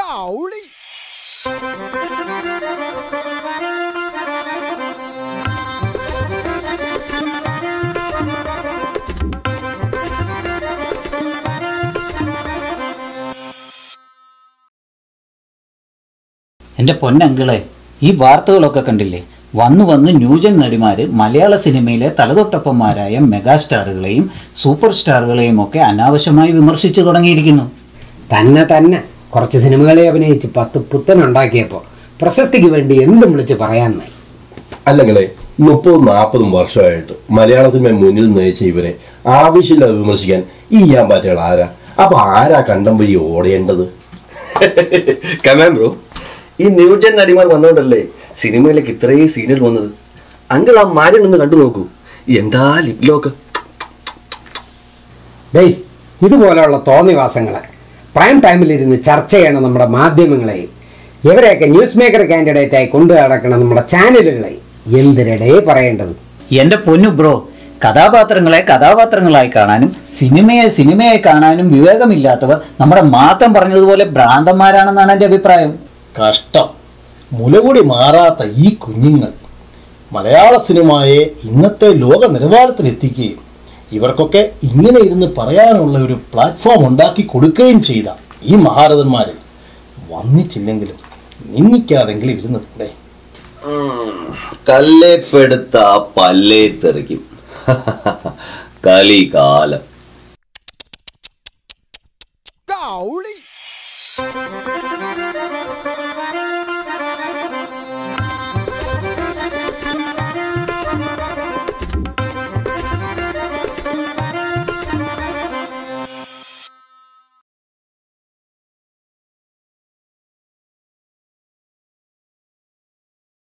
ഔളി എൻ്റെ പൊന്നങ്കിളെ ഈ വാർത്തകളൊക്കെ കണ്ടില്ലേ വന്നു വന്ന് ന്യൂജൻ നടിമാര് മലയാള സിനിമയിലെ തലതൊട്ടപ്പന്മാരായ മെഗാസ്റ്റാറുകളെയും സൂപ്പർ സ്റ്റാറുകളെയും ഒക്കെ അനാവശ്യമായി വിമർശിച്ചു തുടങ്ങിയിരിക്കുന്നു തന്നെ തന്നെ കുറച്ച് സിനിമകളെ അഭിനയിച്ച് പത്ത് പുത്തൻ ഉണ്ടാക്കിയപ്പോൾ പ്രശസ്തിക്ക് വേണ്ടി എന്തും വിളിച്ച് പറയാന്നായി അല്ലെങ്കിലേ മുപ്പതും നാൽപ്പതും വർഷമായിട്ട് മലയാള സിനിമ മുന്നിൽ നയിച്ച ഇവരെ ആവശ്യമില്ലാതെ വിമർശിക്കാൻ ഈ ഞാൻ പറ്റുകൾ ആരാ അപ്പൊ ആരാ കണ്ടം വഴി ഓടേണ്ടത് കമാൻ ബ്രോ ഈ ന്യൂജൻ നടിമാർ വന്നോണ്ടല്ലേ സിനിമയിലേക്ക് ഇത്രയും സീരിയൽ വന്നത് അങ്കിൾ ആ മാര്യൻ ഒന്ന് കണ്ടു നോക്കൂ എന്താ ലിപ്ലോക്ക് ഡേയ് ഇതുപോലെയുള്ള തോന്നിവാസങ്ങളെ പ്രൈം ടൈമിലിരുന്ന് ചർച്ച ചെയ്യണം നമ്മുടെ മാധ്യമങ്ങളെയും ഇവരെയൊക്കെ ന്യൂസ് മേക്കർ കാൻഡിഡേറ്റായി കൊണ്ടു നടക്കണം നമ്മുടെ ചാനലുകളെയും എന്തിനിടെ പറയേണ്ടത് എൻ്റെ പൊന്നു ബ്രോ കഥാപാത്രങ്ങളെ കഥാപാത്രങ്ങളായി കാണാനും സിനിമയെ സിനിമയായി കാണാനും വിവേകമില്ലാത്തവർ നമ്മുടെ മാത്രം പറഞ്ഞതുപോലെ ഭ്രാന്തന്മാരാണെന്നാണ് എൻ്റെ അഭിപ്രായം കഷ്ടം മുലകൂടി മാറാത്ത ഈ കുഞ്ഞുങ്ങൾ മലയാള സിനിമയെ ഇന്നത്തെ ലോക നിലവാരത്തിലെത്തിക്കുകയും ഇവർക്കൊക്കെ ഇങ്ങനെ ഇരുന്ന് പറയാനുള്ള ഒരു പ്ലാറ്റ്ഫോം ഉണ്ടാക്കി കൊടുക്കുകയും ചെയ്ത ഈ മഹാരഥന്മാരെ വന്നിച്ചില്ലെങ്കിലും നിന്നിക്കാതെങ്കിലും ഇരുന്ന് കൂടെ കല്ലേപ്പെടുത്ത പല്ലേ തെറിക്കും കലികാലം